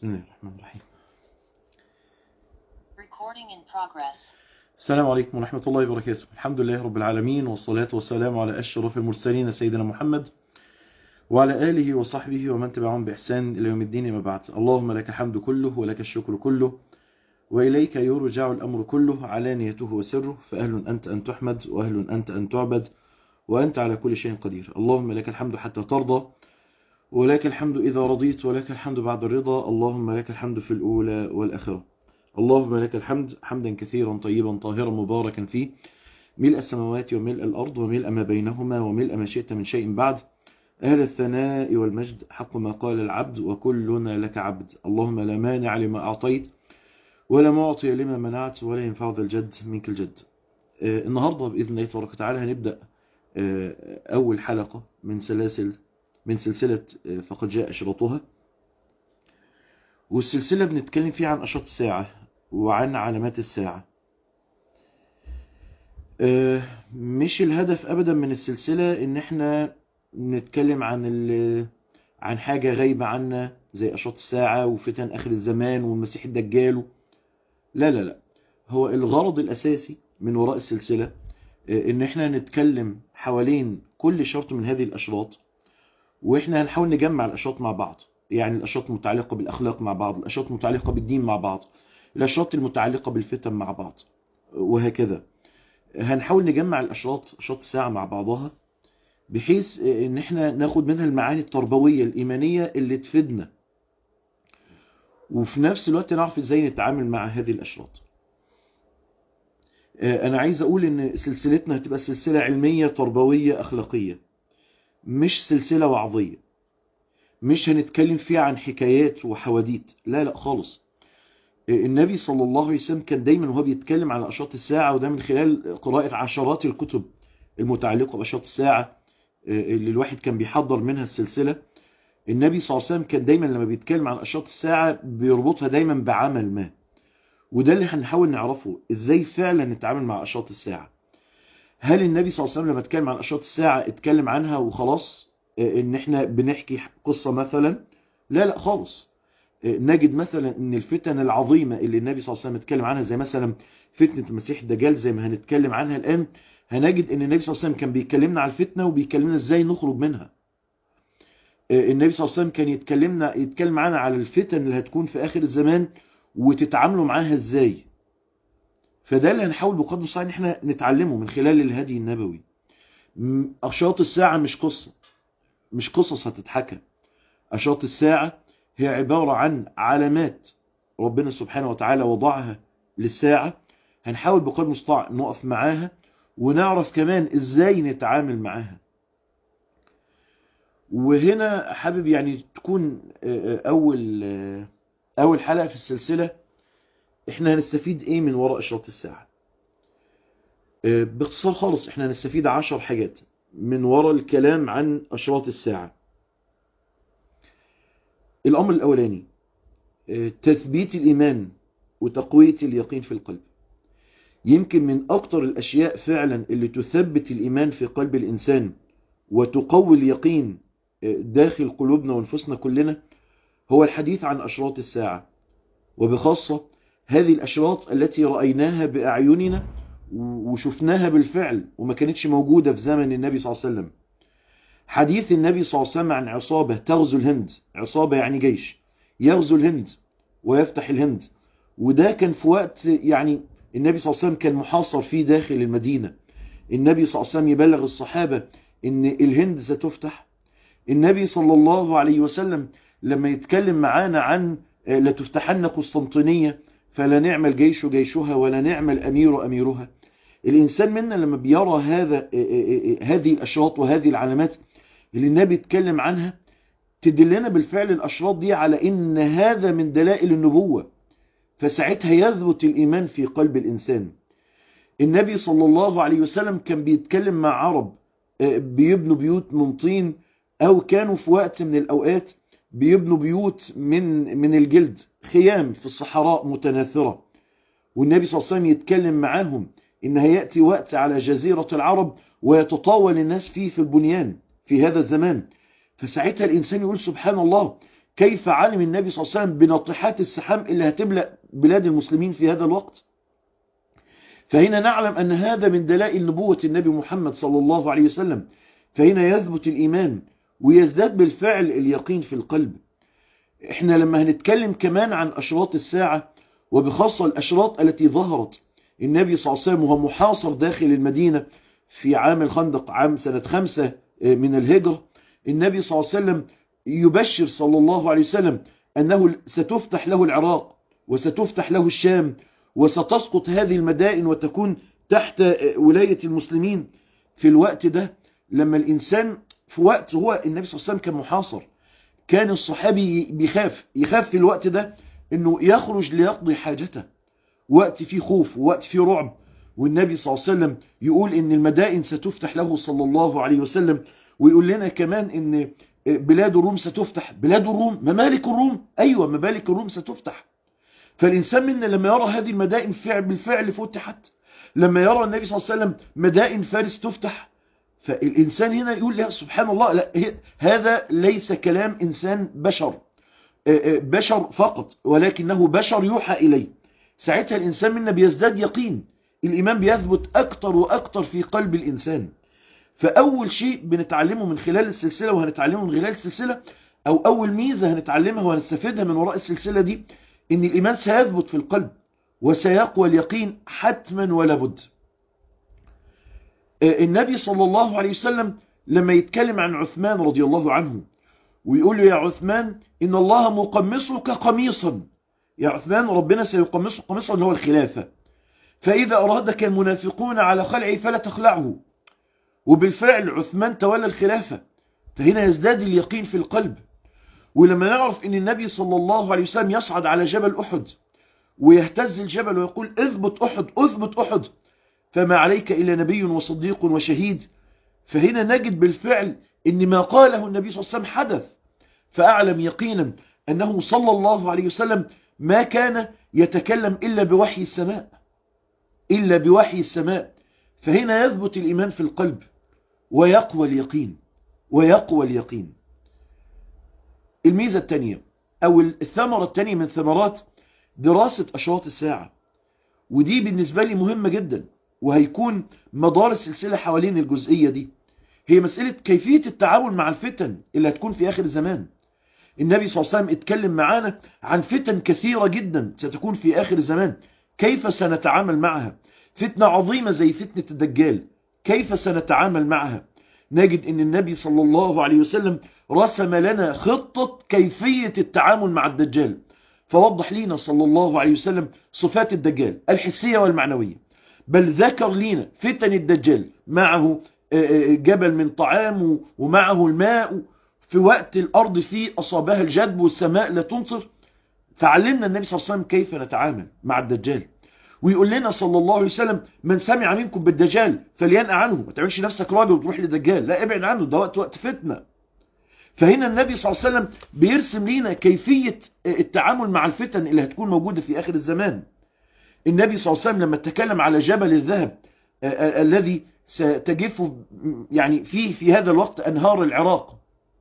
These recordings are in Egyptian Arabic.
بسم الله الرحمن الرحيم Recording in progress. السلام عليكم ورحمة الله وبركاته الحمد لله رب العالمين والصلاة والسلام على أشرف المرسلين سيدنا محمد وعلى آله وصحبه ومن تبعهم بإحسان إلى يوم الدين ما بعد اللهم لك الحمد كله ولك الشكر كله وإليك يرجع الأمر كله علانيته وسره فأهل أنت أن تحمد وأهل أنت أن تعبد وأنت على كل شيء قدير اللهم لك الحمد حتى ترضى ولك الحمد إذا رضيت ولك الحمد بعد الرضا اللهم لك الحمد في الأولى والآخرة اللهم لك الحمد حمدا كثيرا طيبا طاهرا مباركا فيه ملء السماوات وملء الأرض وملء ما بينهما وملء ما شئت من شيء بعد أهل الثناء والمجد حق ما قال العبد وكلنا لك عبد اللهم لا مانع لما أعطيت ولا معطي لما منعت ولا ينفع ذا الجد منك الجد آه، النهاردة بإذن الله تبارك وتعالى هنبدأ آه، أول حلقة من سلاسل من سلسلة آه، فقد جاء أشرطها والسلسلة بنتكلم فيها عن أشراط الساعة وعن علامات الساعة آه، مش الهدف أبدا من السلسلة إن احنا نتكلم عن ال- عن حاجة غايبة عنا زي أشراط الساعة وفتن آخر الزمان والمسيح الدجال لا لا لا هو الغرض الأساسي من وراء السلسلة آه، إن احنا نتكلم حوالين كل شرط من هذه الأشراط واحنا هنحاول نجمع الأشراط مع بعض يعني الأشراط المتعلقة بالأخلاق مع بعض الأشراط المتعلقة بالدين مع بعض الأشراط المتعلقة بالفتن مع بعض وهكذا هنحاول نجمع الأشراط أشراط الساعة مع بعضها بحيث ان احنا ناخد منها المعاني التربوية الإيمانية اللي تفيدنا وفي نفس الوقت نعرف ازاي نتعامل مع هذه الأشراط آه، انا عايز اقول ان سلسلتنا هتبقى سلسلة علمية تربوية اخلاقية مش سلسلة وعظية مش هنتكلم فيها عن حكايات وحواديت لا لا خالص النبي صلى الله عليه وسلم كان دايما وهو بيتكلم عن أشراط الساعة وده من خلال قراءة عشرات الكتب المتعلقة بأشراط الساعة اللي الواحد كان بيحضر منها السلسلة النبي صلى الله عليه وسلم كان دايما لما بيتكلم عن أشراط الساعة بيربطها دايما بعمل ما وده اللي هنحاول نعرفه ازاي فعلا نتعامل مع أشراط الساعة هل النبي صلى الله عليه وسلم لما اتكلم عن أشراط الساعة اتكلم عنها وخلاص ان احنا بنحكي قصة مثلا لا لا خالص نجد مثلا ان الفتن العظيمة اللي النبي صلى الله عليه وسلم اتكلم عنها زي مثلا فتنة المسيح الدجال زي ما هنتكلم عنها الآن هنجد ان النبي صلى الله عليه وسلم كان بيكلمنا على الفتنة وبيكلمنا ازاي نخرج منها النبي صلى الله عليه وسلم كان يتكلمنا يتكلم معانا على الفتن اللي هتكون في آخر الزمان وتتعاملوا معاها ازاي فده اللي هنحاول بقدر المستطاع ان احنا نتعلمه من خلال الهدي النبوي م- أشراط الساعة مش قصة مش قصص هتتحكى أشراط الساعة هي عبارة عن علامات ربنا سبحانه وتعالى وضعها للساعة هنحاول بقدر المستطاع نقف معاها ونعرف كمان ازاي نتعامل معاها وهنا حابب يعني تكون آه، آه، اول آه، اول حلقة في السلسلة احنا هنستفيد ايه من وراء اشراط الساعة آه، باختصار خالص احنا هنستفيد عشر حاجات من وراء الكلام عن اشراط الساعة الامر الاولاني آه، تثبيت الايمان وتقوية اليقين في القلب يمكن من أكتر الأشياء فعلا اللي تثبت الإيمان في قلب الإنسان وتقوي اليقين داخل قلوبنا ونفسنا كلنا هو الحديث عن أشراط الساعة وبخاصة هذه الأشراط التي رأيناها بأعيننا وشفناها بالفعل وما كانتش موجودة في زمن النبي صلى الله عليه وسلم حديث النبي صلى الله عليه وسلم عن عصابة تغزو الهند عصابة يعني جيش يغزو الهند ويفتح الهند وده كان في وقت يعني النبي صلى الله عليه وسلم كان محاصر فيه داخل المدينة النبي صلى الله عليه وسلم يبلغ الصحابة ان الهند ستفتح النبي صلى الله عليه وسلم لما يتكلم معانا عن آه، لتفتحن قسطنطينية فلا نعمل جيش جيشها ولا نعمل أمير أميرها الإنسان منا لما بيرى هذا آه، آه، آه، هذه الأشراط وهذه العلامات اللي النبي اتكلم عنها تدلنا بالفعل الأشراط دي على إن هذا من دلائل النبوة فساعتها يثبت الإيمان في قلب الإنسان النبي صلى الله عليه وسلم كان بيتكلم مع عرب آه، بيبنوا بيوت من طين أو كانوا في وقت من الأوقات بيبنوا بيوت من من الجلد خيام في الصحراء متناثرة والنبي صلى الله عليه وسلم يتكلم معاهم إن هيأتي وقت على جزيرة العرب ويتطاول الناس فيه في البنيان في هذا الزمان فساعتها الإنسان يقول سبحان الله كيف علم النبي صلى الله عليه وسلم بناطحات السحام اللي هتملأ بلاد المسلمين في هذا الوقت فهنا نعلم أن هذا من دلائل نبوة النبي محمد صلى الله عليه وسلم فهنا يثبت الإيمان ويزداد بالفعل اليقين في القلب احنا لما هنتكلم كمان عن أشراط الساعة وبخاصة الأشراط التي ظهرت النبي صلى الله عليه وسلم وهو محاصر داخل المدينة في عام الخندق عام سنة خمسة من الهجرة النبي صلى الله عليه وسلم يبشر صلى الله عليه وسلم أنه ستفتح له العراق وستفتح له الشام وستسقط هذه المدائن وتكون تحت ولاية المسلمين في الوقت ده لما الإنسان في وقت هو النبي صلى الله عليه وسلم كان محاصر كان الصحابي بيخاف يخاف في الوقت ده انه يخرج ليقضي حاجته وقت فيه خوف ووقت فيه رعب والنبي صلى الله عليه وسلم يقول ان المدائن ستفتح له صلى الله عليه وسلم ويقول لنا كمان ان بلاد الروم ستفتح بلاد الروم ممالك الروم ايوه ممالك الروم ستفتح فالانسان منا لما يرى هذه المدائن فعل بالفعل فتحت لما يرى النبي صلى الله عليه وسلم مدائن فارس تفتح فالإنسان هنا يقول لا سبحان الله لا هذا ليس كلام إنسان بشر بشر فقط ولكنه بشر يوحى إليه ساعتها الإنسان منا بيزداد يقين الإيمان بيثبت أكتر وأكتر في قلب الإنسان فأول شيء بنتعلمه من خلال السلسلة وهنتعلمه من خلال السلسلة أو أول ميزة هنتعلمها وهنستفيدها من وراء السلسلة دي إن الإيمان سيثبت في القلب وسيقوى اليقين حتما ولا بد النبي صلى الله عليه وسلم لما يتكلم عن عثمان رضي الله عنه ويقول له يا عثمان إن الله مقمصك قميصا يا عثمان ربنا سيقمصك قميصا اللي هو الخلافة فإذا أرادك المنافقون على خلعه فلا تخلعه وبالفعل عثمان تولى الخلافة فهنا يزداد اليقين في القلب ولما نعرف أن النبي صلى الله عليه وسلم يصعد على جبل أحد ويهتز الجبل ويقول اثبت أحد اثبت أحد فما عليك إلا نبي وصديق وشهيد فهنا نجد بالفعل ان ما قاله النبي صلى الله عليه وسلم حدث فأعلم يقينا أنه صلى الله عليه وسلم ما كان يتكلم إلا بوحي السماء إلا بوحي السماء فهنا يثبت الإيمان في القلب ويقوى اليقين ويقوى اليقين الميزة الثانية أو الثمرة الثانية من ثمرات دراسة أشراط الساعة ودي بالنسبة لي مهمة جدا وهيكون مدار السلسلة حوالين الجزئية دي هي مسألة كيفية التعامل مع الفتن اللي هتكون في آخر الزمان النبي صلى الله عليه وسلم اتكلم معانا عن فتن كثيرة جدا ستكون في آخر الزمان كيف سنتعامل معها فتنة عظيمة زي فتنة الدجال كيف سنتعامل معها نجد ان النبي صلى الله عليه وسلم رسم لنا خطة كيفية التعامل مع الدجال فوضح لنا صلى الله عليه وسلم صفات الدجال الحسية والمعنوية بل ذكر لنا فتن الدجال معه جبل من طعام ومعه الماء في وقت الأرض فيه أصابها الجدب والسماء لا تنصر فعلمنا النبي صلى الله عليه وسلم كيف نتعامل مع الدجال ويقول لنا صلى الله عليه وسلم من سمع منكم بالدجال فلينأ عنه ما تعملش نفسك راجل وتروح للدجال لا ابعد عنه ده وقت وقت فتنة فهنا النبي صلى الله عليه وسلم بيرسم لنا كيفية التعامل مع الفتن اللي هتكون موجودة في آخر الزمان النبي صلى الله عليه وسلم لما اتكلم على جبل الذهب الذي ستجف يعني فيه في هذا الوقت أنهار العراق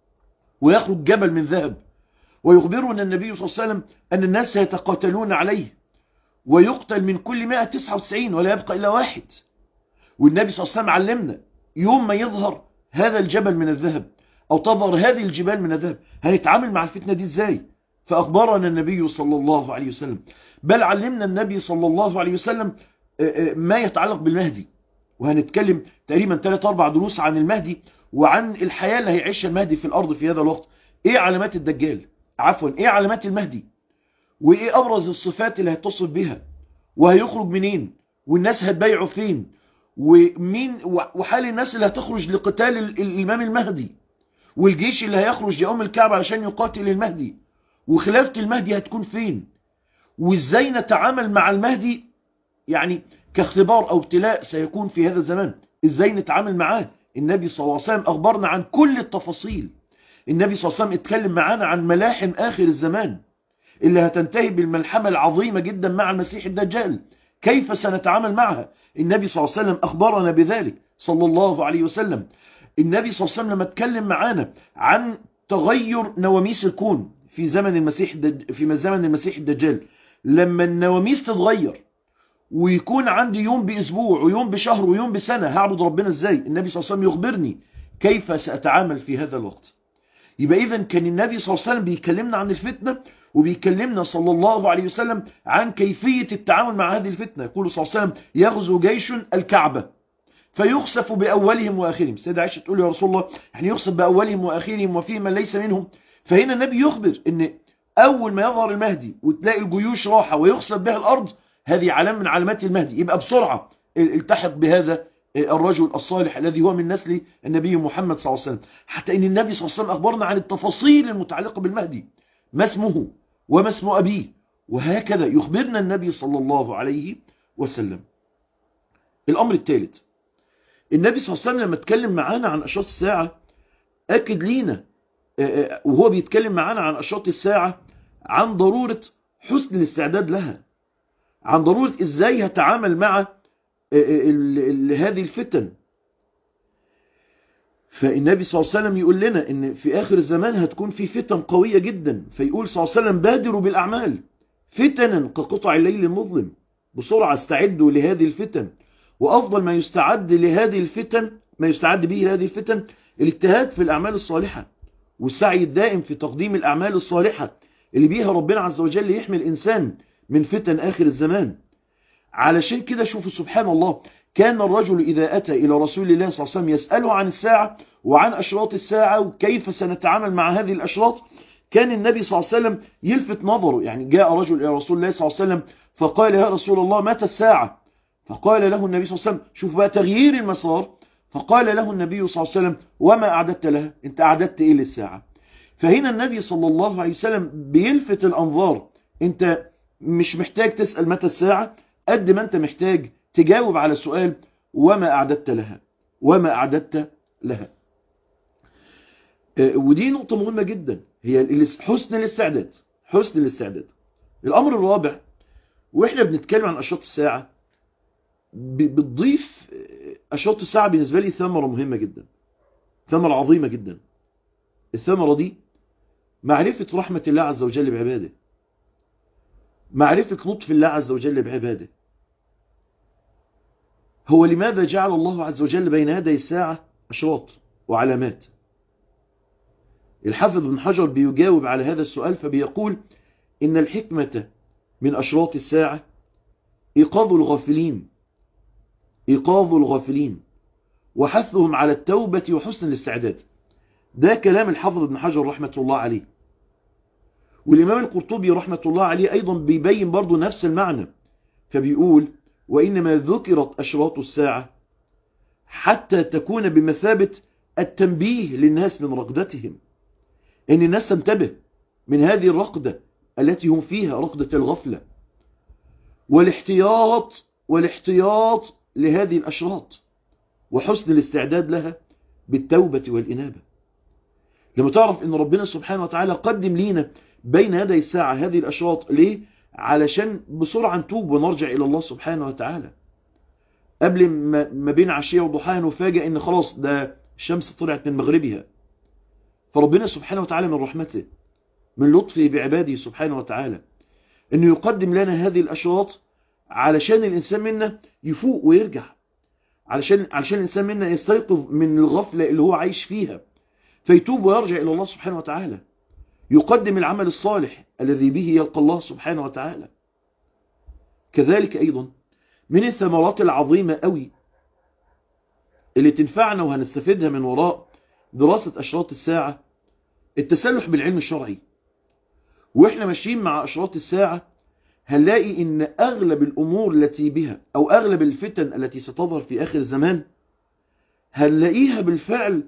ويخرج جبل من ذهب ويخبرنا النبي صلى الله عليه وسلم أن الناس سيتقاتلون عليه ويقتل من كل 199 ولا يبقى إلا واحد والنبي صلى الله عليه وسلم علمنا يوم ما يظهر هذا الجبل من الذهب أو تظهر هذه الجبال من الذهب هنتعامل مع الفتنة دي إزاي فأخبرنا النبي صلى الله عليه وسلم بل علمنا النبي صلى الله عليه وسلم ما يتعلق بالمهدي وهنتكلم تقريبا 3 4 دروس عن المهدي وعن الحياة اللي هيعيشها المهدي في الأرض في هذا الوقت ايه علامات الدجال عفوا ايه علامات المهدي وايه ابرز الصفات اللي هيتصل بها وهيخرج منين والناس هتبايعه فين ومين وحال الناس اللي هتخرج لقتال الامام المهدي والجيش اللي هيخرج يوم الكعبة علشان يقاتل المهدي وخلافة المهدي هتكون فين وازاي نتعامل مع المهدي يعني كاختبار او ابتلاء سيكون في هذا الزمان ازاي نتعامل معاه النبي صلى الله عليه وسلم اخبرنا عن كل التفاصيل النبي صلى الله عليه وسلم اتكلم معانا عن ملاحم آخر الزمان اللي هتنتهي بالملحمة العظيمة جدا مع المسيح الدجال كيف سنتعامل معها النبي صلى الله عليه وسلم أخبرنا بذلك صلى الله عليه وسلم النبي صلى الله عليه وسلم لما اتكلم معانا عن تغير نواميس الكون في زمن المسيح الدج... في زمن المسيح الدجال لما النواميس تتغير ويكون عندي يوم باسبوع ويوم بشهر ويوم بسنه هعبد ربنا ازاي النبي صلى الله عليه وسلم يخبرني كيف ساتعامل في هذا الوقت يبقى اذا كان النبي صلى الله عليه وسلم بيكلمنا عن الفتنه وبيكلمنا صلى الله عليه وسلم عن كيفيه التعامل مع هذه الفتنه يقول صلى الله عليه وسلم يغزو جيش الكعبه فيخسف باولهم واخرهم سيدة عائشه تقول يا رسول الله يعني يخسف باولهم واخرهم وفيه من ليس منهم فهنا النبي يخبر ان اول ما يظهر المهدي وتلاقي الجيوش راحه ويخسف بها الارض هذه علامه من علامات المهدي يبقى بسرعه التحق بهذا الرجل الصالح الذي هو من نسل النبي محمد صلى الله عليه وسلم حتى ان النبي صلى الله عليه وسلم اخبرنا عن التفاصيل المتعلقه بالمهدي ما اسمه وما اسم ابيه وهكذا يخبرنا النبي صلى الله عليه وسلم الامر الثالث النبي صلى الله عليه وسلم لما اتكلم معانا عن اشراط الساعه اكد لينا وهو بيتكلم معانا عن اشراط الساعه عن ضروره حسن الاستعداد لها عن ضروره ازاي هتعامل مع هذه الفتن فالنبي صلى الله عليه وسلم يقول لنا ان في اخر الزمان هتكون في فتن قوية جدا فيقول صلى الله عليه وسلم بادروا بالاعمال فتنا كقطع الليل المظلم بسرعة استعدوا لهذه الفتن وافضل ما يستعد لهذه الفتن ما يستعد به لهذه الفتن الاجتهاد في الاعمال الصالحة والسعي الدائم في تقديم الاعمال الصالحة اللي بيها ربنا عز وجل يحمي الانسان من فتن اخر الزمان علشان كده شوفوا سبحان الله كان الرجل إذا أتى إلى رسول الله صلى الله عليه وسلم يسأله عن الساعة وعن أشراط الساعة وكيف سنتعامل مع هذه الأشراط كان النبي صلى الله عليه وسلم يلفت نظره يعني جاء رجل إلى رسول الله صلى الله عليه وسلم فقال يا رسول الله متى الساعة فقال له النبي صلى الله عليه وسلم شوف بقى تغيير المسار فقال له النبي صلى الله عليه وسلم وما أعددت لها انت أعددت إيه للساعة فهنا النبي صلى الله عليه وسلم بيلفت الأنظار انت مش محتاج تسأل متى الساعة قد ما انت محتاج تجاوب على سؤال وما أعددت لها وما أعددت لها ودي نقطة مهمة جدا هي حسن الاستعداد حسن الاستعداد الأمر الرابع وإحنا بنتكلم عن أشراط الساعة بتضيف أشراط الساعة بالنسبة لي ثمرة مهمة جدا ثمرة عظيمة جدا الثمرة دي معرفة رحمة الله عز وجل بعباده معرفة لطف الله عز وجل بعباده هو لماذا جعل الله عز وجل بين يدي الساعة أشراط وعلامات الحافظ بن حجر بيجاوب على هذا السؤال فبيقول إن الحكمة من أشراط الساعة إيقاظ الغافلين إيقاظ الغافلين وحثهم على التوبة وحسن الاستعداد ده كلام الحافظ بن حجر رحمة الله عليه والإمام القرطبي رحمة الله عليه أيضا بيبين برضو نفس المعنى فبيقول وإنما ذكرت أشراط الساعة حتى تكون بمثابة التنبيه للناس من رقدتهم إن الناس تنتبه من هذه الرقدة التي هم فيها رقدة الغفلة والاحتياط والاحتياط لهذه الأشراط وحسن الاستعداد لها بالتوبة والإنابة لما تعرف ان ربنا سبحانه وتعالى قدم لينا بين يدي الساعة هذه الأشراط ليه؟ علشان بسرعة نتوب ونرجع إلى الله سبحانه وتعالى قبل ما بين عشية وضحاها نفاجئ ان خلاص ده الشمس طلعت من مغربها فربنا سبحانه وتعالى من رحمته من لطفه بعباده سبحانه وتعالى انه يقدم لنا هذه الأشراط علشان الإنسان منا يفوق ويرجع علشان علشان الإنسان منا يستيقظ من الغفلة اللي هو عايش فيها فيتوب ويرجع إلى الله سبحانه وتعالى يقدم العمل الصالح الذي به يلقى الله سبحانه وتعالى كذلك أيضا من الثمرات العظيمة قوي اللي تنفعنا وهنستفيدها من وراء دراسة أشراط الساعة التسلح بالعلم الشرعي وإحنا ماشيين مع أشراط الساعة هنلاقي إن أغلب الأمور التي بها أو أغلب الفتن التي ستظهر في آخر الزمان هنلاقيها بالفعل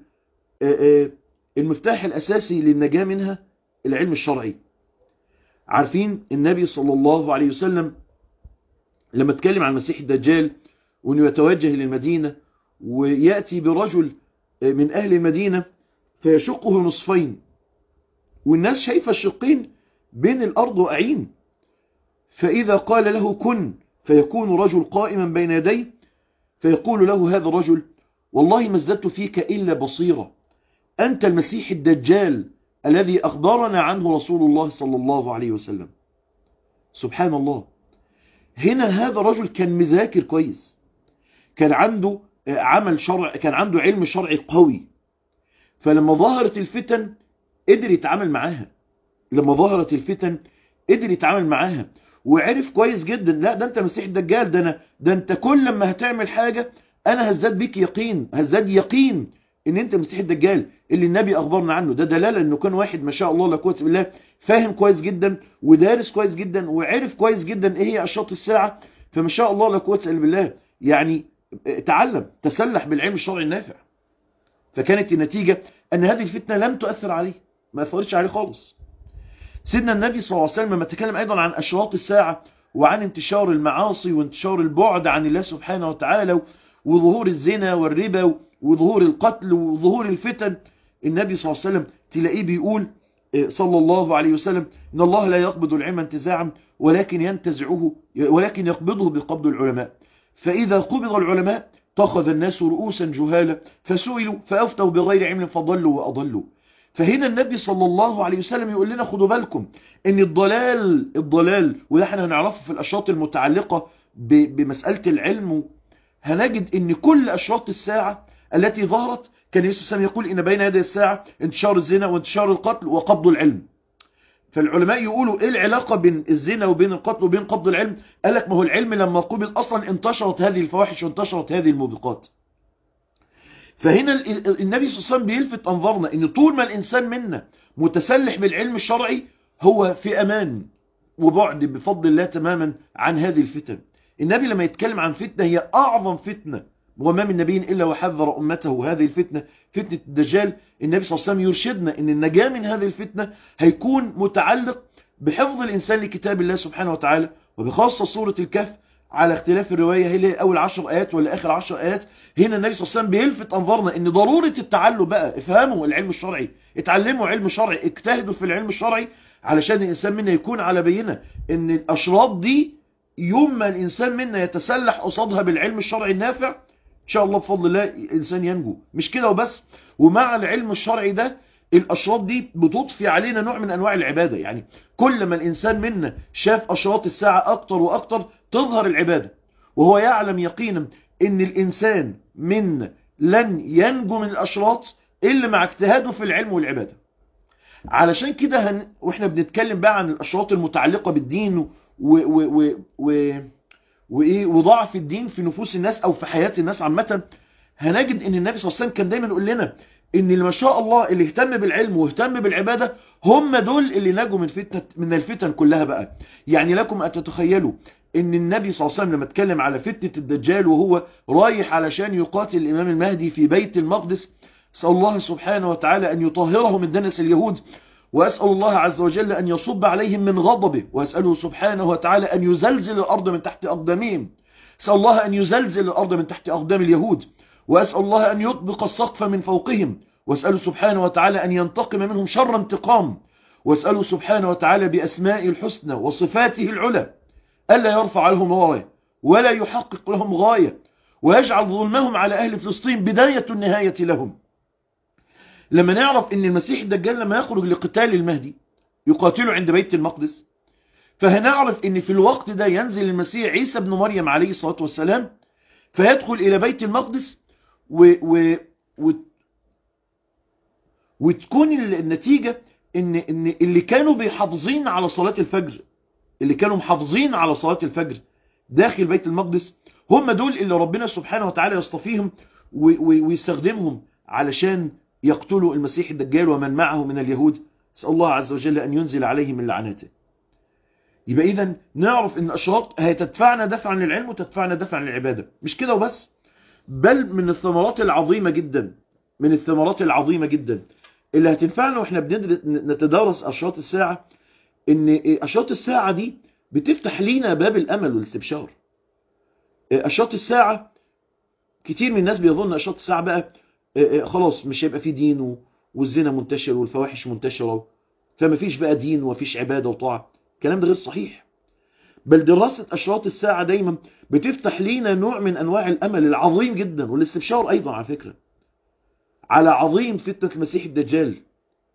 المفتاح الأساسي للنجاة منها العلم الشرعي عارفين النبي صلى الله عليه وسلم لما اتكلم عن المسيح الدجال وانه يتوجه للمدينة ويأتي برجل من أهل المدينة فيشقه نصفين والناس شايفة الشقين بين الأرض وأعين فإذا قال له كن فيكون رجل قائما بين يديه فيقول له هذا الرجل والله ما ازددت فيك إلا بصيرة أنت المسيح الدجال الذي أخبرنا عنه رسول الله صلى الله عليه وسلم سبحان الله هنا هذا الرجل كان مذاكر كويس كان عنده عمل شرع كان عنده علم شرعي قوي فلما ظهرت الفتن قدر يتعامل معاها لما ظهرت الفتن قدر يتعامل معاها وعرف كويس جدا لا ده انت مسيح الدجال ده انا ده انت كل لما هتعمل حاجة انا هزداد بيك يقين هزداد يقين ان انت مسيح الدجال اللي النبي اخبرنا عنه ده دلالة انه كان واحد ما شاء الله لا قوه الا بالله فاهم كويس جدا ودارس كويس جدا وعرف كويس جدا ايه هي اشراط الساعة فما شاء الله لا قوه الا بالله يعني تعلم تسلح بالعلم الشرعي النافع فكانت النتيجة ان هذه الفتنة لم تؤثر عليه ما اثرتش عليه خالص سيدنا النبي صلى الله عليه وسلم لما تكلم ايضا عن اشراط الساعة وعن انتشار المعاصي وانتشار البعد عن الله سبحانه وتعالى وظهور الزنا والربا وظهور القتل وظهور الفتن النبي صلى الله عليه وسلم تلاقيه بيقول صلى الله عليه وسلم إن الله لا يقبض العلم انتزاعا ولكن ينتزعه ولكن يقبضه بقبض العلماء فإذا قبض العلماء اتخذ الناس رؤوسا جهالا فسئلوا فأفتوا بغير علم فضلوا وأضلوا فهنا النبي صلى الله عليه وسلم يقول لنا خدوا بالكم ان الضلال الضلال وده احنا هنعرفه في الاشراط المتعلقة بمسألة العلم هنجد ان كل اشراط الساعة التي ظهرت كان النبي صلى الله عليه وسلم يقول ان بين يدي الساعة انتشار الزنا وانتشار القتل وقبض العلم فالعلماء يقولوا ايه العلاقة بين الزنا وبين القتل وبين قبض العلم قال لك ما هو العلم لما قبض اصلا انتشرت هذه الفواحش وانتشرت هذه الموبقات فهنا النبي صلى الله عليه وسلم بيلفت انظارنا ان طول ما الانسان منا متسلح بالعلم الشرعي هو في امان وبعد بفضل الله تماما عن هذه الفتن النبي لما يتكلم عن فتنة هي اعظم فتنة وما من نبي الا وحذر امته هذه الفتنة فتنة الدجال النبي صلى الله عليه وسلم يرشدنا ان النجاة من هذه الفتنة هيكون متعلق بحفظ الانسان لكتاب الله سبحانه وتعالى وبخاصة سورة الكهف على اختلاف الرواية هي أول عشر آيات ولا آخر عشر آيات هنا النبي صلى الله عليه وسلم بيلفت أنظارنا إن ضرورة التعلم بقى افهموا العلم الشرعي اتعلموا علم شرعي اجتهدوا في العلم الشرعي علشان الإنسان منا يكون على بينة إن الأشراط دي يوم ما الإنسان منا يتسلح قصادها بالعلم الشرعي النافع إن شاء الله بفضل الله الإنسان ينجو مش كده وبس ومع العلم الشرعي ده الأشراط دي بتضفي علينا نوع من أنواع العبادة يعني كل ما الإنسان منا شاف أشراط الساعة أكتر وأكتر تظهر العبادة وهو يعلم يقينا ان الانسان من لن ينجو من الاشراط الا مع اجتهاده في العلم والعبادة علشان كده هن... واحنا بنتكلم بقى عن الاشراط المتعلقة بالدين و... و... و... و... وايه وضعف الدين في نفوس الناس او في حياة الناس عامة هنجد ان النبي صلى الله عليه وسلم كان دايما يقول لنا ان اللي ما شاء الله اللي اهتم بالعلم واهتم بالعبادة هم دول اللي نجوا من فتنة من الفتن كلها بقى يعني لكم ان تتخيلوا ان النبي صلى الله عليه وسلم لما اتكلم على فتنة الدجال وهو رايح علشان يقاتل الامام المهدي في بيت المقدس اسأل الله سبحانه وتعالى ان يطهره من دنس اليهود واسأل الله عز وجل ان يصب عليهم من غضبه واسأله سبحانه وتعالى ان يزلزل الارض من تحت اقدامهم اسأل الله ان يزلزل الارض من تحت اقدام اليهود واسأل الله ان يطبق السقف من فوقهم واسأله سبحانه وتعالى ان ينتقم منهم شر انتقام واسأله سبحانه وتعالى بأسماء الحسنى وصفاته العلى ألا يرفع لهم راية ولا يحقق لهم غاية ويجعل ظلمهم على أهل فلسطين بداية النهاية لهم لما نعرف أن المسيح الدجال لما يخرج لقتال المهدي يقاتله عند بيت المقدس فهنعرف أن في الوقت ده ينزل المسيح عيسى بن مريم عليه الصلاة والسلام فيدخل إلى بيت المقدس و و و وتكون النتيجة إن, إن اللي كانوا بيحافظين على صلاة الفجر اللي كانوا محافظين على صلاة الفجر داخل بيت المقدس هم دول اللي ربنا سبحانه وتعالى يصطفيهم ويستخدمهم علشان يقتلوا المسيح الدجال ومن معه من اليهود اسأل الله عز وجل أن ينزل عليهم من لعناته يبقى إذا نعرف أن أشراط هتدفعنا دفعا للعلم وتدفعنا دفعا للعبادة مش كده وبس بل من الثمرات العظيمة جدا من الثمرات العظيمة جدا اللي هتنفعنا واحنا بنتدارس أشراط الساعة ان اشراط الساعة دي بتفتح لينا باب الامل والاستبشار اشراط الساعة كتير من الناس بيظن اشراط الساعة بقى خلاص مش هيبقى في دين والزنا منتشر والفواحش منتشرة فما فيش بقى دين ومفيش عبادة وطاعة الكلام ده غير صحيح بل دراسة اشراط الساعة دايما بتفتح لينا نوع من انواع الامل العظيم جدا والاستبشار ايضا على فكرة على عظيم فتنة المسيح الدجال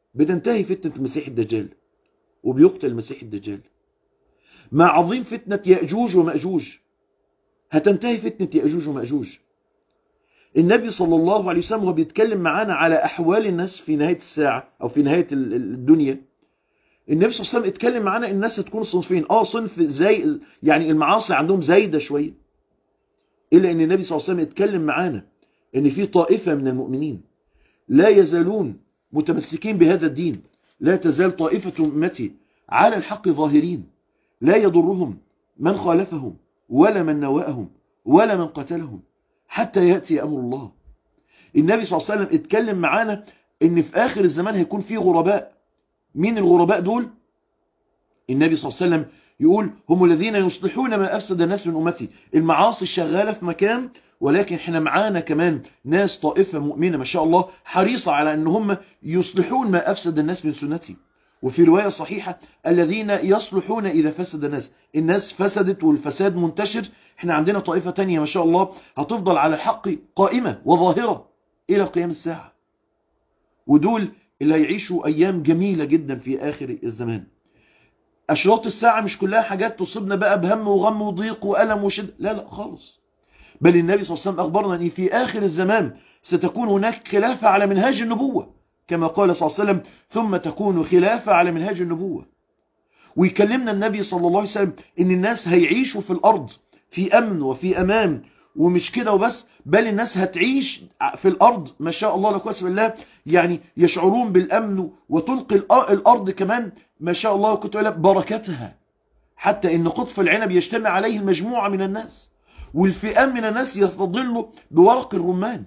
بتنتهي فتنة المسيح الدجال وبيقتل المسيح الدجال مع عظيم فتنة يأجوج ومأجوج هتنتهي فتنة يأجوج ومأجوج النبي صلى الله عليه وسلم وهو بيتكلم معانا على أحوال الناس في نهاية الساعة أو في نهاية الدنيا النبي صلى الله عليه وسلم اتكلم معانا الناس هتكون صنفين اه صنف زي يعني المعاصي عندهم زايدة شوية إلا أن النبي صلى الله عليه وسلم اتكلم معانا أن في طائفة من المؤمنين لا يزالون متمسكين بهذا الدين لا تزال طائفة أمتي على الحق ظاهرين لا يضرهم من خالفهم ولا من نواءهم ولا من قتلهم حتى يأتي أمر الله النبي صلى الله عليه وسلم اتكلم معانا ان في آخر الزمان هيكون في غرباء مين الغرباء دول النبي صلى الله عليه وسلم يقول هم الذين يصلحون ما أفسد الناس من أمتي المعاصي شغالة في مكان ولكن احنا معانا كمان ناس طائفة مؤمنة ما شاء الله حريصة على ان هم يصلحون ما أفسد الناس من سنتي وفي رواية صحيحة الذين يصلحون إذا فسد الناس الناس فسدت والفساد منتشر احنا عندنا طائفة تانية ما شاء الله هتفضل على الحق قائمة وظاهرة إلى قيام الساعة ودول اللي هيعيشوا أيام جميلة جدا في آخر الزمان أشراط الساعة مش كلها حاجات تصيبنا بقى بهم وغم وضيق وألم وشد لا لا خالص بل النبي صلى الله عليه وسلم أخبرنا أن في آخر الزمان ستكون هناك خلافة على منهاج النبوة كما قال صلى الله عليه وسلم ثم تكون خلافة على منهاج النبوة ويكلمنا النبي صلى الله عليه وسلم ان الناس هيعيشوا في الارض في امن وفي امان ومش كده وبس بل الناس هتعيش في الارض ما شاء الله لا قوه الا بالله يعني يشعرون بالامن وتلقي الارض كمان ما شاء الله كنت اقول بركتها حتى ان قطف العنب يجتمع عليه المجموعه من الناس والفئام من الناس يستظلوا بورق الرمان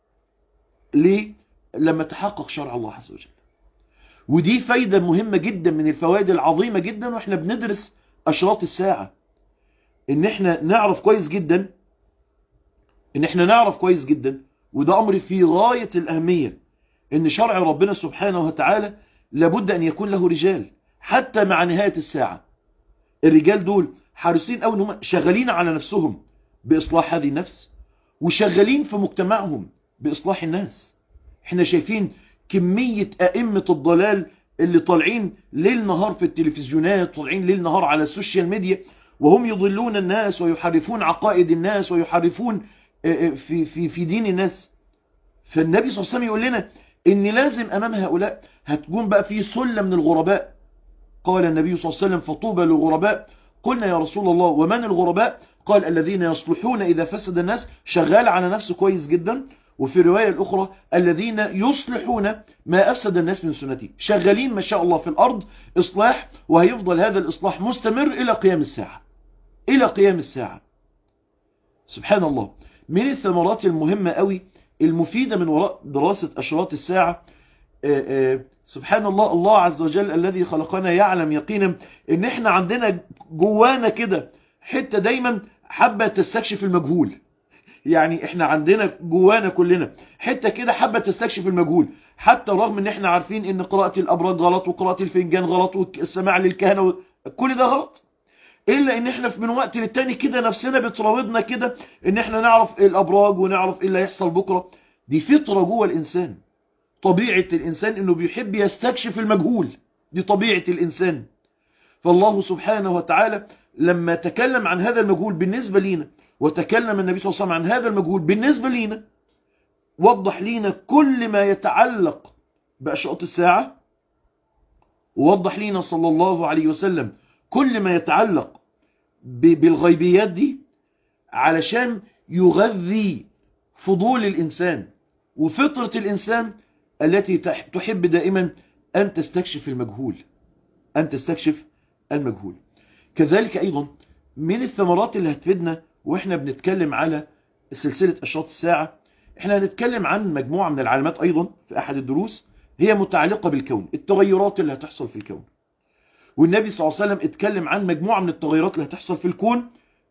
ليه لما تحقق شرع الله عز وجل ودي فايدة مهمة جدا من الفوائد العظيمة جدا واحنا بندرس أشراط الساعة ان احنا نعرف كويس جدا ان احنا نعرف كويس جدا وده أمر في غاية الأهمية ان شرع ربنا سبحانه وتعالى لابد أن يكون له رجال حتى مع نهاية الساعة الرجال دول حارسين أو انهم شغالين على نفسهم بإصلاح هذه النفس وشغالين في مجتمعهم بإصلاح الناس احنا شايفين كمية أئمة الضلال اللي طالعين ليل نهار في التلفزيونات طالعين ليل نهار على السوشيال ميديا وهم يضلون الناس ويحرفون عقائد الناس ويحرفون في, في, في دين الناس فالنبي صلى الله عليه وسلم يقول لنا ان لازم امام هؤلاء هتكون بقى في سلة من الغرباء قال النبي صلى الله عليه وسلم فطوبى للغرباء قلنا يا رسول الله ومن الغرباء قال الذين يصلحون إذا فسد الناس شغال على نفسه كويس جدا وفي الرواية الأخرى الذين يصلحون ما أفسد الناس من سنتي شغالين ما شاء الله في الأرض إصلاح وهيفضل هذا الإصلاح مستمر إلى قيام الساعة إلى قيام الساعة سبحان الله من الثمرات المهمة قوي المفيدة من وراء دراسة أشراط الساعة آآ آآ سبحان الله الله عز وجل الذي خلقنا يعلم يقينا ان احنا عندنا جوانا كده حتة دايما حابة تستكشف المجهول يعني احنا عندنا جوانا كلنا حتة كده حابة تستكشف المجهول حتى رغم ان احنا عارفين ان قراءة الابراج غلط وقراءة الفنجان غلط والسماع للكهنة و... كل ده غلط الا ان احنا من وقت للتاني كده نفسنا بتراودنا كده ان احنا نعرف الابراج ونعرف ايه اللي هيحصل بكرة دي فطرة جوه الانسان طبيعة الانسان انه بيحب يستكشف المجهول دي طبيعة الانسان فالله سبحانه وتعالى لما تكلم عن هذا المجهول بالنسبة لينا وتكلم النبي صلى الله عليه وسلم عن هذا المجهول بالنسبة لينا وضح لينا كل ما يتعلق بأشراط الساعة ووضح لينا صلى الله عليه وسلم كل ما يتعلق بالغيبيات دي علشان يغذي فضول الإنسان وفطرة الإنسان التي تحب دائما أن تستكشف المجهول أن تستكشف المجهول كذلك أيضا من الثمرات اللي هتفيدنا وإحنا بنتكلم على سلسلة أشراط الساعة إحنا هنتكلم عن مجموعة من العلامات أيضا في أحد الدروس هي متعلقة بالكون التغيرات اللي هتحصل في الكون والنبي صلى الله عليه وسلم اتكلم عن مجموعة من التغيرات اللي هتحصل في الكون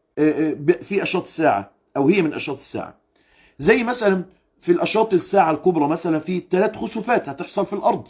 في أشراط الساعة أو هي من أشراط الساعة زي مثلا في الأشراط الساعة الكبرى مثلا في ثلاث خسوفات هتحصل في الأرض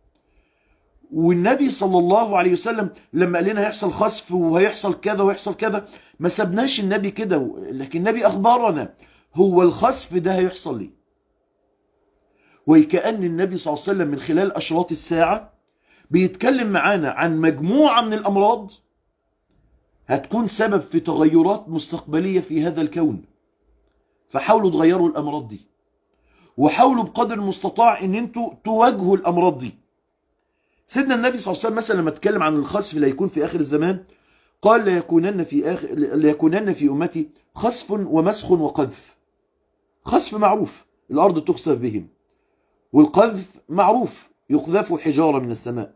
والنبي صلى الله عليه وسلم لما قال لنا هيحصل خسف وهيحصل كذا ويحصل كذا ما سبناش النبي كده لكن النبي أخبرنا هو الخسف ده هيحصل ليه وكأن النبي صلى الله عليه وسلم من خلال أشراط الساعة بيتكلم معانا عن مجموعة من الأمراض هتكون سبب في تغيرات مستقبلية في هذا الكون فحاولوا تغيروا الأمراض دي وحاولوا بقدر المستطاع ان انتوا تواجهوا الأمراض دي سيدنا النبي صلى الله عليه وسلم مثلا لما اتكلم عن الخسف اللي هيكون في آخر الزمان قال ليكونن في, آخر ليكونن في أمتي خسف ومسخ وقذف خسف معروف الأرض تخسف بهم والقذف معروف يقذف حجارة من السماء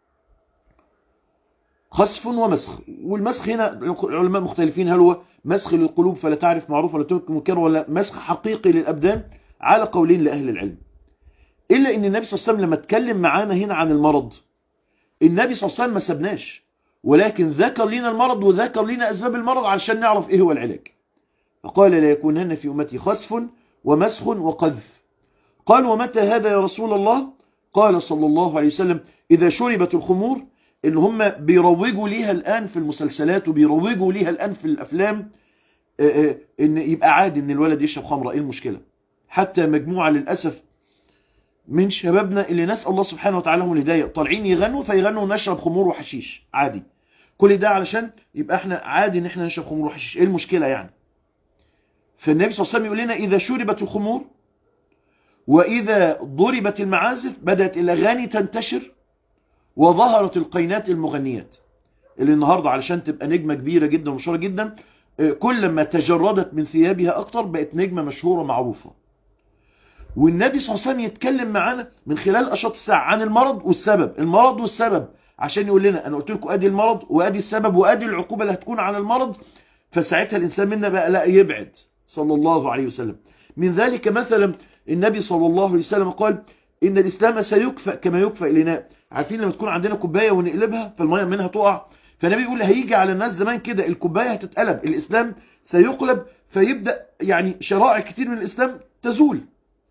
خسف ومسخ والمسخ هنا العلماء مختلفين هل هو مسخ للقلوب فلا تعرف معروف ولا تنكر منكر ولا مسخ حقيقي للأبدان على قولين لأهل العلم إلا أن النبي صلى الله عليه وسلم لما اتكلم معانا هنا عن المرض النبي صلى الله عليه وسلم ما سبناش ولكن ذكر لنا المرض وذكر لنا أسباب المرض علشان نعرف إيه هو العلاج فقال لا يكونن في أمتي خسف ومسخ وقذف قال ومتى هذا يا رسول الله قال صلى الله عليه وسلم إذا شربت الخمور اللي هم بيروجوا ليها الآن في المسلسلات وبيروجوا ليها الآن في الأفلام إن يبقى عادي إن الولد يشرب خمرة إيه المشكلة حتى مجموعة للأسف من شبابنا اللي نسأل الله سبحانه وتعالى هم الهداية طالعين يغنوا فيغنوا نشرب خمور وحشيش عادي كل ده علشان يبقى احنا عادي ان احنا نشرب خمور وحشيش ايه المشكلة يعني فالنبي صلى الله عليه وسلم يقول لنا إذا شربت الخمور وإذا ضربت المعازف بدأت الأغاني تنتشر وظهرت القينات المغنيات اللي النهاردة علشان تبقى نجمة كبيرة جدا ومشهورة جدا كل ما تجردت من ثيابها أكتر بقت نجمة مشهورة معروفة والنبي صلى الله عليه وسلم يتكلم معانا من خلال أشاط الساعة عن المرض والسبب المرض والسبب عشان يقول لنا أنا قلت لكم أدي المرض وأدي السبب وأدي العقوبة اللي هتكون على المرض فساعتها الإنسان منا بقى لا يبعد صلى الله عليه وسلم من ذلك مثلا النبي صلى الله عليه وسلم قال إن الإسلام سيكفأ كما يكفأ الإناء عارفين لما تكون عندنا كوباية ونقلبها فالمية منها تقع فالنبي يقول هيجي على الناس زمان كده الكوباية هتتقلب الإسلام سيقلب فيبدأ يعني شرائع كتير من الإسلام تزول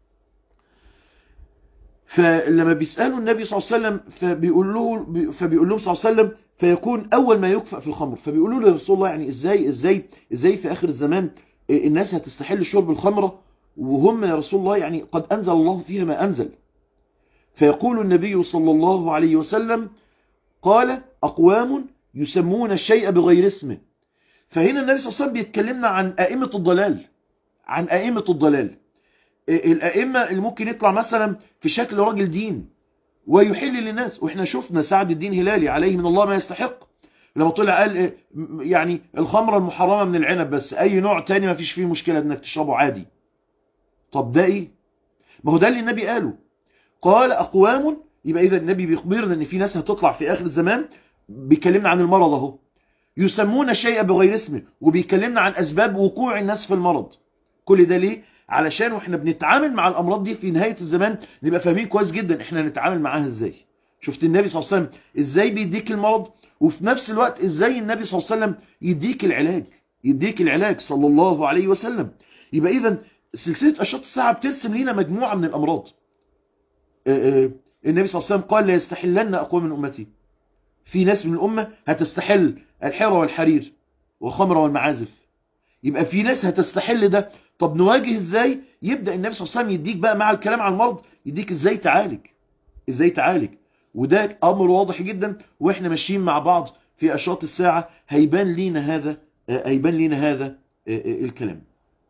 فلما بيسألوا النبي صلى الله عليه وسلم فبيقول له فبيقول لهم صلى الله عليه وسلم فيكون أول ما يكفأ في الخمر فبيقولوا له رسول الله يعني إزاي إزاي إزاي في آخر الزمان الناس هتستحل شرب الخمرة وهم يا رسول الله يعني قد أنزل الله فيها ما أنزل فيقول النبي صلى الله عليه وسلم قال أقوام يسمون الشيء بغير اسمه فهنا النبي صلى الله عليه وسلم بيتكلمنا عن أئمة الضلال عن أئمة الضلال الأئمة اللي ممكن يطلع مثلا في شكل راجل دين ويحل للناس واحنا شفنا سعد الدين هلالي عليه من الله ما يستحق لما طلع قال يعني الخمرة المحرمة من العنب بس أي نوع تاني ما فيش فيه مشكلة انك تشربه عادي طب ده ايه ما هو ده اللي النبي قاله قال أقوام يبقى إذا النبي بيخبرنا ان في ناس هتطلع في آخر الزمان بيكلمنا عن المرض اهو يسمون الشيء بغير اسمه وبيكلمنا عن أسباب وقوع الناس في المرض كل ده ليه علشان واحنا بنتعامل مع الأمراض دي في نهاية الزمان نبقى فاهمين كويس جدا احنا نتعامل معاها ازاي شفت النبي صلى الله عليه وسلم ازاي بيديك المرض وفي نفس الوقت ازاي النبي صلى الله عليه وسلم يديك العلاج يديك العلاج صلى الله عليه وسلم يبقى اذا سلسلة أشراط الساعة بترسم لنا مجموعة من الأمراض النبي صلى الله عليه وسلم قال لا يستحلن أقوام من أمتي في ناس من الأمة هتستحل الحرة والحرير والخمر والمعازف يبقى في ناس هتستحل ده طب نواجه ازاي يبدأ النبي صلى الله عليه وسلم يديك بقى مع الكلام عن المرض يديك ازاي تعالج ازاي تعالج وده امر واضح جدا واحنا ماشيين مع بعض في اشراط الساعة هيبان لينا هذا هيبان لينا هذا الكلام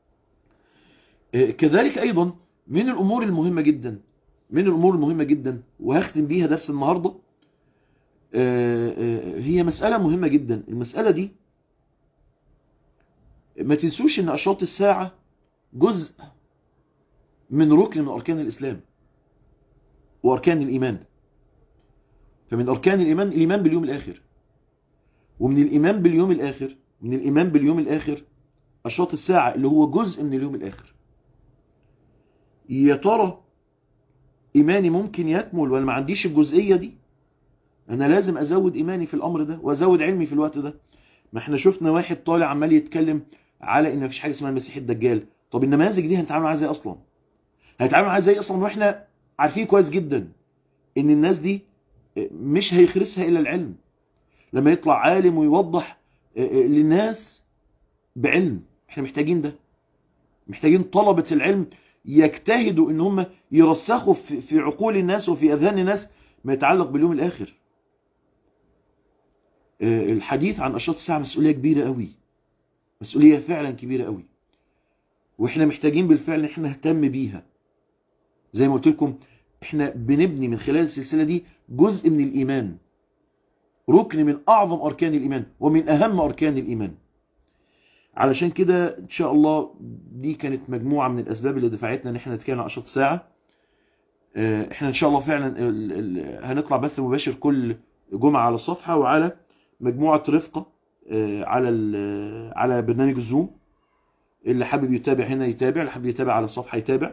كذلك ايضا من الامور المهمة جدا من الامور المهمة جدا وهختم بيها درس النهاردة هي مسألة مهمة جدا المسألة دي ما تنسوش ان اشراط الساعة جزء من ركن من اركان الاسلام واركان الايمان فمن اركان الايمان الايمان باليوم الاخر ومن الايمان باليوم الاخر من الايمان باليوم الاخر اشراط الساعة اللي هو جزء من اليوم الاخر يا ترى ايماني ممكن يكمل ولا ما عنديش الجزئية دي انا لازم ازود ايماني في الامر ده وازود علمي في الوقت ده ما احنا شفنا واحد طالع عمال يتكلم على ان مفيش حاجه اسمها المسيح الدجال طب النماذج دي هنتعامل معاها ازاي اصلا هنتعامل معاها ازاي اصلا واحنا عارفين كويس جدا ان الناس دي مش هيخرسها الا العلم لما يطلع عالم ويوضح للناس بعلم احنا محتاجين ده محتاجين طلبة العلم يجتهدوا ان هم يرسخوا في في عقول الناس وفي اذهان الناس ما يتعلق باليوم الاخر آه، الحديث عن اشراط الساعه مسؤوليه كبيره قوي مسؤوليه فعلا كبيره قوي واحنا محتاجين بالفعل ان احنا نهتم بيها زي ما قلت لكم احنا بنبني من خلال السلسله دي جزء من الايمان ركن من اعظم اركان الايمان ومن اهم اركان الايمان علشان كده ان شاء الله دي كانت مجموعه من الاسباب اللي دفعتنا ان احنا نتكلم عن اشراط الساعه آه، احنا ان شاء الله فعلا ال- ال- هنطلع بث مباشر كل جمعه على الصفحه وعلى مجموعه رفقه آه، على ال- على برنامج الزوم اللي حابب يتابع هنا يتابع اللي حابب يتابع على الصفحه يتابع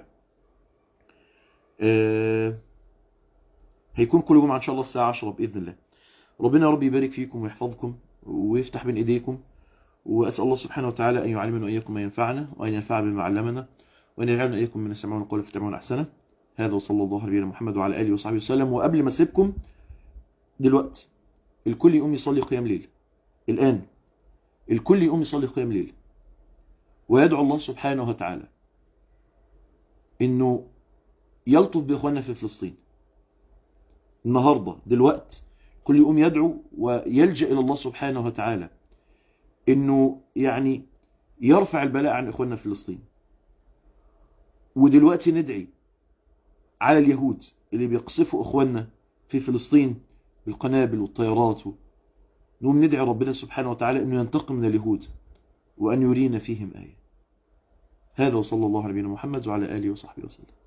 آه، هيكون كل جمعه ان شاء الله الساعه 10 باذن الله ربنا يا رب يبارك فيكم ويحفظكم ويفتح بين ايديكم واسال الله سبحانه وتعالى ان يعلمنا واياكم ما ينفعنا وان ينفع بما علمنا وان يجعلنا اياكم من يسمعون القول فيتبعون احسنه هذا وصلى الله على نبينا محمد وعلى اله وصحبه وسلم وقبل ما اسيبكم دلوقتي الكل يقوم يصلي قيام ليل الان الكل يقوم يصلي قيام ليل ويدعو الله سبحانه وتعالى انه يلطف باخواننا في فلسطين النهارده دلوقتي كل يقوم يدعو ويلجأ الى الله سبحانه وتعالى انه يعني يرفع البلاء عن اخواننا في فلسطين ودلوقتي ندعي على اليهود اللي بيقصفوا اخواننا في فلسطين بالقنابل والطيارات نقوم ندعي ربنا سبحانه وتعالى انه ينتقم من اليهود وان يرينا فيهم آية هذا وصلى الله على نبينا محمد وعلى آله وصحبه وسلم